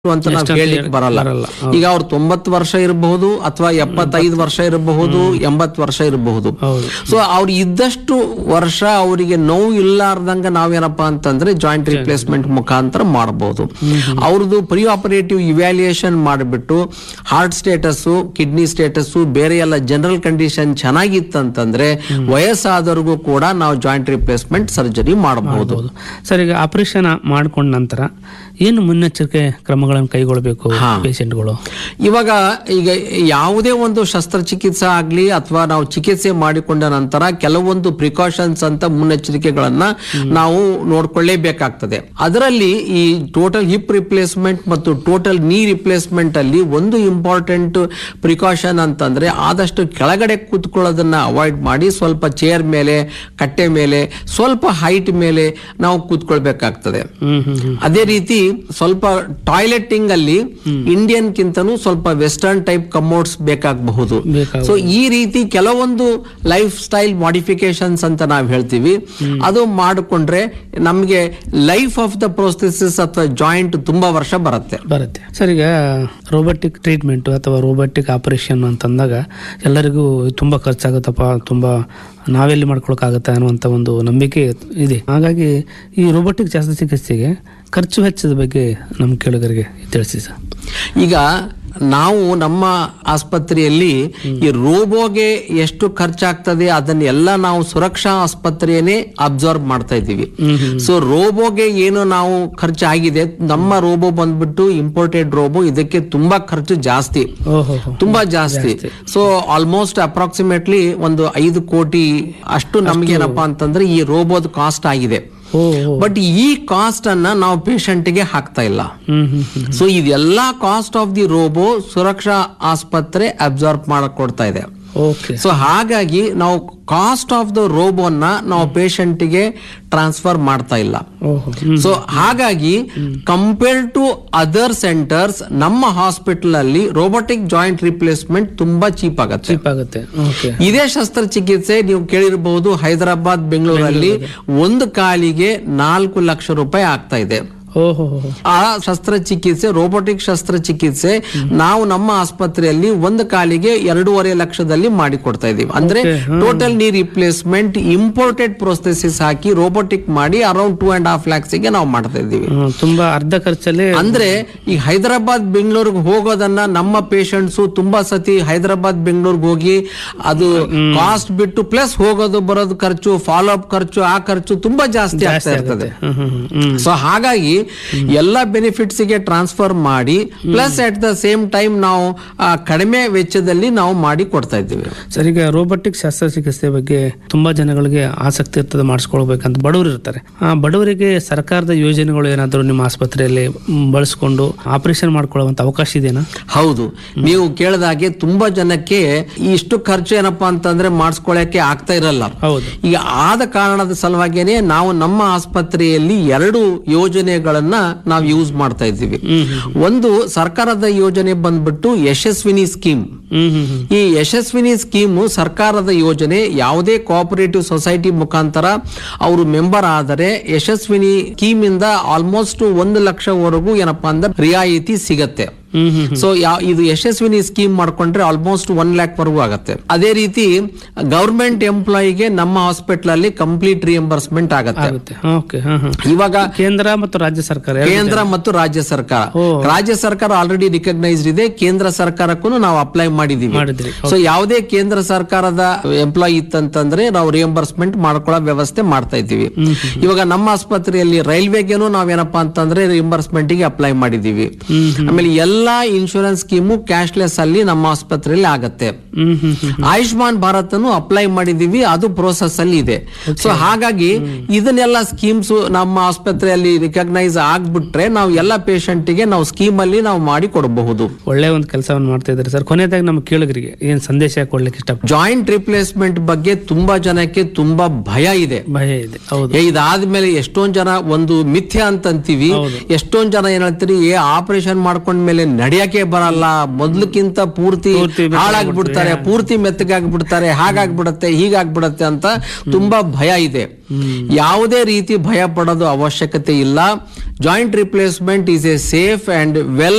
ಅಂತ ನಾವು ಎಷ್ಟಂತ ಹೇಳಲಿಕ್ಕೆ ಹೇಳಕ್ ಬರಲ್ಲ ಬರಲ್ಲ. ಈಗ ಅವ್ರು ತೊಂಬತ್ತು ವರ್ಷ ಇರಬಹುದು ಅಥವಾ ಎಪ್ಪತ್ತೈದು ವರ್ಷ ಇರಬಹುದು ಎಂಬತ್ತು ವರ್ಷ ಇರಬಹುದು ಹೌದು ಸೊ ಅವ್ರು ಇದ್ದಷ್ಟು ವರ್ಷ ಅವರಿಗೆ ನೋವು ಇಲ್ಲಾರ್ದಂಗ ನಾವೇನಪ್ಪಾ ಅಂತಂದ್ರೆ ಜಾಯಿಂಟ್ ರಿಪ್ಲೇಸ್ಮೆಂಟ್ ಮುಖಾಂತರ ಮಾಡಬಹುದು ಅವ್ರದ್ದು ಪ್ರಿ ಆಪರೇಟಿವ್ ಇವ್ಯಾಲ್ಯೂಯೇಷನ್ ಮಾಡಿಬಿಟ್ಟು ಹಾರ್ಟ್ ಸ್ಟೇಟಸ್ ಕಿಡ್ನಿ ಸ್ಟೇಟಸ್ ಬೇರೆ ಎಲ್ಲ ಜನರಲ್ ಕಂಡೀಷನ್ ಚೆನ್ನಾಗಿತ್ತಂತಂದ್ರೆ ವಯಸ್ಸಾದವ್ರಿಗೂ ಕೂಡ ನಾವು ಜಾಯಿಂಟ್ ರಿಪ್ಲೇಸ್ಮೆಂಟ್ ಸರ್ಜರಿ ಮಾಡಬಹುದು ಹೌದು ಸರ್ ಈಗ ಆಪರೇಷನ್ ಮಾಡ್ಕೊಂಡ ನಂತರ ಏನು ಮುನ್ನೆಚ್ಚರಿಕೆ ಕ್ರಮಗಳನ್ನು ಕೈಗೊಳ್ಳಬೇಕು ಪೇಷಂಟ್ಗಳು ಇವಾಗ ಈಗ ಯಾವುದೇ ಒಂದು ಶಸ್ತ್ರಚಿಕಿತ್ಸೆ ಆಗ್ಲಿ ಅಥವಾ ನಾವು ಚಿಕಿತ್ಸೆ ಮಾಡಿಕೊಂಡ ನಂತರ ಕೆಲವೊಂದು ಪ್ರಿಕಾಷನ್ಸ್ ಅಂತ ಮುನ್ನೆಚ್ಚರಿಕೆಗಳನ್ನ ನಾವು ನೋಡ್ಕೊಳ್ಳೇಬೇಕಾಗ್ತದೆ ಅದರಲ್ಲಿ ಈ ಟೋಟಲ್ ಹಿಪ್ ರಿಪ್ಲೇಸ್ಮೆಂಟ್ ಮತ್ತು ಟೋಟಲ್ ನೀ ರಿಪ್ಲೇಸ್ಮೆಂಟ್ ಅಲ್ಲಿ ಒಂದು ಇಂಪಾರ್ಟೆಂಟ್ ಪ್ರಿಕಾಷನ್ ಅಂತಂದ್ರೆ ಆದಷ್ಟು ಕೆಳಗಡೆ ಕೂತ್ಕೊಳ್ಳೋದನ್ನ ಅವಾಯ್ಡ್ ಮಾಡಿ ಸ್ವಲ್ಪ ಚೇರ್ ಮೇಲೆ ಕಟ್ಟೆ ಮೇಲೆ ಸ್ವಲ್ಪ ಹೈಟ್ ಮೇಲೆ ನಾವು ಕೂತ್ಕೊಳ್ಬೇಕಾಗ್ತದೆ ಹ್ಮ್ ಹ್ಮ್ ಹ್ಮ್ ಅದೇ ರೀತಿ ಸ್ವಲ್ಪ ಟಾಯ್ಲೆಟಿಂಗ್ ಅಲ್ಲಿ ಇಂಡಿಯನ್ ಕಿಂತನೂ ಸ್ವಲ್ಪ ವೆಸ್ಟರ್ನ್ ಟೈಪ್ ಕಮೋಡ್ಸ್ ಬೇಕಾಗಬಹುದು ಬೇಕಾಗ ಸೊ ಈ ರೀತಿ ಕೆಲವೊಂದು ಲೈಫ್ ಸ್ಟೈಲ್ ಮಾಡಿಫಿಕೇಶನ್ಸ್ ಅಂತ ನಾವು ಹೇಳ್ತೀವಿ ಅದು ಮಾಡಿಕೊಂಡ್ರೆ ನಮಗೆ ಲೈಫ್ ಆಫ್ ದ ಪ್ರೋಸೆಸಸ್ ಅಥವಾ ಜಾಯಿಂಟ್ ತುಂಬಾ ವರ್ಷ ಬರುತ್ತೆ ಬರುತ್ತೆ ಸರ್ ಈಗ ರೋಬೋಟಿಕ್ ಟ್ರೀಟ್ಮೆಂಟ್ ಅಥವಾ ರೋಬೋಟಿಕ್ ಆಪರೇಷನ್ ಅಂತಂದಾಗ ಎಲ್ಲರಿಗೂ ತುಂಬಾ ಖರ್ಚಾಗುತ್ತಪ್ಪ ತುಂಬಾ ನಾವೆಲ್ಲಿ ಮಾಡ್ಕೊಳಕ್ಕಾಗತ್ತೆ ಅನ್ನುವಂಥ ಒಂದು ನಂಬಿಕೆ ಇದೆ ಹಾಗಾಗಿ ಈ ರೋಬೋಟಿಕ್ ಶಸ್ತ್ರಚಿಕಿತ್ಸೆಗೆ ಖರ್ಚು ವೆಚ್ಚದ ಬಗ್ಗೆ ನಮ್ಮ ಕೇಳುಗರಿಗೆ ತಿಳಿಸಿ ಸರ್ ಈಗ ನಾವು ನಮ್ಮ ಆಸ್ಪತ್ರೆಯಲ್ಲಿ ಈ ರೋಬೋಗೆ ಎಷ್ಟು ಖರ್ಚಾಗ್ತದೆ ಅದನ್ನೆಲ್ಲ ನಾವು ಸುರಕ್ಷಾ ಆಸ್ಪತ್ರೆಯನ್ನೇ ಅಬ್ಸರ್ವ್ ಮಾಡ್ತಾ ಇದ್ದೀವಿ ಸೊ ರೋಬೋಗೆ ಏನು ನಾವು ಖರ್ಚು ಆಗಿದೆ ನಮ್ಮ ರೋಬೋ ಬಂದ್ಬಿಟ್ಟು ಇಂಪೋರ್ಟೆಡ್ ರೋಬೋ ಇದಕ್ಕೆ ತುಂಬಾ ಖರ್ಚು ಜಾಸ್ತಿ ಓಹೋ ತುಂಬಾ ಜಾಸ್ತಿ ಸೊ ಆಲ್ಮೋಸ್ಟ್ ಅಪ್ರಾಕ್ಸಿಮೇಟ್ಲಿ ಒಂದು ಐದು ಕೋಟಿ ಅಷ್ಟು ನಮ್ಗೇನಪ್ಪಾ ಅಂತಂದ್ರೆ ಈ ರೋಬೋದ್ ಕಾಸ್ಟ್ ಆಗಿದೆ ಓ ಓ. ಬಟ್ ಈ ಕಾಸ್ಟ್ ಅನ್ನ ನಾವು patient ಗೆ ಹಾಕ್ತಾ ಇಲ್ಲ ಹ್ಮ್ ಹ್ಮ್ ಹ್ಮ್ ಸೊ ಇದೆಲ್ಲ cost of the robo Suraksha ಆಸ್ಪತ್ರೆ ಅಬ್ಸಾರ್ಬ್ ಮಾಡಕ್ ಕೊಡ್ತಾ ಇದೆ ಓಕೆ ಸೊ ಹಾಗಾಗಿ ನಾವು ಕಾಸ್ಟ್ ಆಫ್ ದ ರೋಬೋನ ನಾವು patient ಗೆ ಟ್ರಾನ್ಸ್ಫರ್ ಮಾಡ್ತಾ ಇಲ್ಲ ಓಹೋ ಹ್ಮ್ ಸೊ ಹಾಗಾಗಿ ಕಂಪೇರ್ ಟು ಅದರ್ ಸೆಂಟರ್ಸ್ ನಮ್ಮ ಹಾಸ್ಪಿಟಲ್ ಅಲ್ಲಿ ರೋಬೋಟಿಕ್ ಜಾಯಿಂಟ್ ರಿಪ್ಲೇಸ್ಮೆಂಟ್ ತುಂಬಾ ಚೀಪ್ ಆಗುತ್ತೆ ಚೀಪ್ ಆಗುತ್ತೆ ಓಕೆ ಇದೇ ಶಸ್ತ್ರಚಿಕಿತ್ಸೆ ನೀವು ಕೇಳಿರಬಹುದು ಹೈದರಾಬಾದ್ ಬೆಂಗಳೂರಲ್ಲಿ ಒಂದು ಕಾಲಿಗೆ ನಾಲ್ಕು ಲಕ್ಷ ರೂಪಾಯಿ ಆಗ್ತಾ ಇದೆ ಓಹೋ ಆ ಶಸ್ತ್ರಚಿಕಿತ್ಸೆ ರೋಬೋಟಿಕ್ ಶಸ್ತ್ರಚಿಕಿತ್ಸೆ ನಾವು ನಮ್ಮ ಆಸ್ಪತ್ರೆಯಲ್ಲಿ ಒಂದು ಕಾಲಿಗೆ ಎರಡೂವರೆ ಲಕ್ಷದಲ್ಲಿ ಮಾಡಿಕೊಡ್ತಾ ಇದೀವಿ ಅಂದ್ರೆ total knee replacement imported prostheses ಹಾಕಿ ರೋಬೋಟಿಕ್ ಮಾಡಿ around two and half lakhs ಗೆ ನಾವು ಮಾಡ್ತಾ ಇದ್ದೀವಿ ಹ್ಮ್, ತುಂಬಾ ಅರ್ಧ ಖರ್ಚಲ್ಲಿ ಅಂದ್ರೆ ಈ ಹೈದರಾಬಾದ್ ಬೆಂಗಳೂರಿಗೆ ಹೋಗೋದನ್ನ ನಮ್ಮ ಪೇಷಂಟ್ಸ್ ತುಂಬಾ ಸತಿ ಹೈದರಾಬಾದ್ ಬೆಂಗಳೂರಿಗೆ ಹೋಗಿ ಅದು ಕಾಸ್ಟ್ ಬಿಟ್ಟು ಪ್ಲಸ್ ಹೋಗೋದು ಬರೋದು ಖರ್ಚು ಫಾಲೋ ಅಪ್ ಖರ್ಚು ಆ ಖರ್ಚು ತುಂಬಾ ಜಾಸ್ತಿ ಆಗ್ತಾ ಇರ್ತದೆ ಹ್ಮ್ ಹ್ಮ್ ಹ್ಮ್ ಹ್ಮ್ ಸೊ ಹಾಗಾಗಿ ಎಲ್ಲ ಬೆನಿಫಿಟ್ಸ್ ಗೆ ಟ್ರಾನ್ಸ್ಫರ್ ಮಾಡಿ plus at the same time ನಾವು ಆ, ಕಡಿಮೆ ವೆಚ್ಚದಲ್ಲಿ ನಾವು ಮಾಡಿ ಕೊಡ್ತಾ ಇದ್ದೀವಿ ಸರ್ ಈಗ ರೋಬೋಟಿಕ್ ಶಸ್ತ್ರಚಿಕಿತ್ಸೆ ಬಗ್ಗೆ ತುಂಬಾ ಜನಗಳಿಗೆ ಆಸಕ್ತಿ ಇರ್ತದೆ ಮಾಡಿಸ್ಕೊಳ್ಬೇಕಂತ ಬಡವರು ಇರ್ತಾರೆ ಆ ಬಡವರಿಗೆ ಸರ್ಕಾರದ ಯೋಜನೆಗಳು ಏನಾದರೂ ನಿಮ್ಮ ಆಸ್ಪತ್ರೆಯಲ್ಲಿ ಮ್, ಬಳಸ್ಕೊಂಡು ಆಪರೇಷನ್ ಮಾಡ್ಕೊಳ್ಳುವಂತ ಅವಕಾಶ ಇದೆಯಾ ಹೌದು ನೀವು ಕೇಳಿದಾಗೆ ತುಂಬಾ ಜನಕ್ಕೆ ಇಷ್ಟು ಖರ್ಚು ಏನಪ್ಪಾ ಅಂತಂದ್ರೆ ಮಾಡಿಸ್ಕೊಳಕ್ಕೆ ಆಗ್ತಾ ಇರಲ್ಲ ಹೌದು ಈಗ ಆದ ಕಾರಣದ ಸಲುವಾಗಿನೇ ನಾವು ನಮ್ಮ ಆಸ್ಪತ್ರೆಯಲ್ಲಿ ಎರಡು ಯೋಜನೆಗಳನ್ನ ನಾವು ಯೂಸ್ ಮಾಡ್ತಾ ಇದ್ದೀವಿ ಒಂದು ಸರ್ಕಾರದ ಯೋಜನೆ ಬಂದ್ಬಿಟ್ಟು ಯಶಸ್ವಿನಿ ಸ್ಕೀಮ್ ಹ್ಮ್ ಹ್ಮ್ ಹ್ಮ್ ಈ ಯಶಸ್ವಿನಿ ಸ್ಕೀಮು ಸರ್ಕಾರದ ಯೋಜನೆ ಯಾವುದೇ ಕೋಆಪರೇಟಿವ್ ಸೊಸೈಟಿ ಮುಖಾಂತರ ಅವರು ಮೆಂಬರ್ ಆದರೆ ಯಶಸ್ವಿನಿ ಸ್ಕೀಮ್ ಇಂದ ಆಲ್ಮೋಸ್ಟ್ ಒಂದು ಲಕ್ಷವರೆಗೂ ಏನಪ್ಪಾ ಅಂದ್ರೆ ರಿಯಾಯಿತಿ ಸಿಗತ್ತೆ ಹ್ಮ್ ಹ್ಮ್ ಸೊ ಯಾವ ಇದು ಯಶಸ್ವಿನಿ ಸ್ಕೀಮ್ ಮಾಡ್ಕೊಂಡ್ರೆ ಆಲ್ಮೋಸ್ಟ್ ಒನ್ ಲ್ಯಾಕ್ ವರೆಗೂ ಆಗುತ್ತೆ ಅದೇ ರೀತಿ ಗವರ್ಮೆಂಟ್ ಎಂಪ್ಲಾಯಿಗೆ ನಮ್ಮ ಹಾಸ್ಪಿಟಲ್ ಅಲ್ಲಿ ಕಂಪ್ಲೀಟ್ ರಿಯಂಬರ್ಸ್ಮೆಂಟ್ ಆಗತ್ತೆ ಆಗುತ್ತೆ ಓಕೆ ಹಾ ಹಾ ಇವಾಗ ಕೇಂದ್ರ ಮತ್ತು ರಾಜ್ಯ ಸರ್ಕಾರ ಎರಡು- ಕೇಂದ್ರ ಮತ್ತು ರಾಜ್ಯ ಸರ್ಕಾರ ಓ. ರಾಜ್ಯ ಸರ್ಕಾರ ಆಲ್ರೆಡಿ ರಿಕಗ್ನೈಸ್ಡ್ ಇದೆ ಕೇಂದ್ರ ಸರ್ಕಾರಕ್ಕೂ ನಾವು ಅಪ್ಲೈ ಮಾಡಿದೀವಿ ಮಾಡಿದ್ರಿ ಸೊ ಯಾವುದೇ ಕೇಂದ್ರ ಸರ್ಕಾರದ ಎಂಪ್ಲಾಯಿ ಇತ್ತಂತಂದ್ರೆ ನಾವು ರಿಯಂಬರ್ಸ್ಮೆಂಟ್ ಮಾಡ್ಕೊಳ್ಳೋ ವ್ಯವಸ್ಥೆ ಮಾಡ್ತಾ ಇದ್ದೀವಿ ಇವಾಗ ನಮ್ಮ ಆಸ್ಪತ್ರೆಯಲ್ಲಿ ರೈಲ್ವೆಗೇನು ನಾವೇನಪ್ಪಾ ಅಂತಂದ್ರೆ ರಿಯಂಬರ್ಸ್ಮೆಂಟ್ ಗೆ ಅಪ್ಲೈ ಮಾಡಿದೀವಿ ಆಮೇಲೆ ಎಲ್ಲಾ ಇನ್ಶೂರೆನ್ಸ್ ಸ್ಕೀಮು ಕ್ಯಾಶ್ಲೆಸ್ ಅಲ್ಲಿ ನಮ್ಮ ಆಸ್ಪತ್ರೆಯಲ್ಲಿ ಆಗತ್ತೆ ಹ್ಮ್ ಹ್ಮ್ ಹ್ಮ್ ಆಯುಷ್ಮಾನ್ ಭಾರತ್ ಅನ್ನು ಅಪ್ಲೈ ಮಾಡಿದೀವಿ ಅದು ಪ್ರೋಸೆಸ್ ಅಲ್ಲಿ ಇದೆ ಸೊ ಹಾಗಾಗಿ ಇದನ್ನೆಲ್ಲ ಸ್ಕೀಮ್ಸ್ ನಮ್ಮ ಆಸ್ಪತ್ರೆಯಲ್ಲಿ ರಿಕಗ್ನೈಸ್ ಆಗ್ಬಿಟ್ರೆ ನಾವು ಎಲ್ಲ patient ಗೆ ನಾವು ಸ್ಕೀಮ್ ಅಲ್ಲಿ ನಾವು ಮಾಡಿ ಕೊಡಬಹುದು ಒಳ್ಳೆ ಒಂದು ಕೆಲಸವನ್ನು ಮಾಡ್ತಾ ಇದ್ದಾರೆ ಸರ್ ಕೊನೆಯದಾಗಿ ನಮ್ಮ ಕೇಳುಗರಿಗೆ ಏನ್ ಸಂದೇಶ ಕೊಡ್ಲಿಕ್ಕೆ ಇಷ್ಟ ಜಾಯಿಂಟ್ ರಿಪ್ಲೇಸ್ಮೆಂಟ್ ಬಗ್ಗೆ ತುಂಬಾ ಜನಕ್ಕೆ ತುಂಬಾ ಭಯ ಇದೆ ಭಯ ಇದೆ ಹೌದು ಏ, ಇದಾದ್ಮೇಲೆ ಎಷ್ಟೊಂದ್ ಜನ ಒಂದು ಮಿಥ್ಯ ಅಂತ ಅಂತೀವಿ ಎಷ್ಟೊಂದ್ ಜನ ಏನ್ ಹೇಳ್ತೀರಿ ಏ ಆಪರೇಷನ್ ಮಾಡ್ಕೊಂಡ್ಮೇಲೆ ನಡೆಯಕ್ಕೆ ಬರಲ್ಲ ಮೊದ್ಲಕ್ಕಿಂತ ಪೂರ್ತಿ ಪೂರ್ತಿ ಹಾಳಾಗ್ಬಿಡ್ತಾರೆ ಪೂರ್ತಿ ಮೆತ್ತಗಾಗ್ಬಿಡ್ತಾರೆ ಹಾಗಾಗ್ಬಿಡತ್ತೆ ಹೀಗಾಗ್ಬಿಡತ್ತೆ ಅಂತ ತುಂಬಾ ಭಯ ಇದೆ ಯಾವುದೇ ರೀತಿ ಭಯ ಪಡೋದು ಅವಶ್ಯಕತೆ ಇಲ್ಲ joint replacement is a safe and well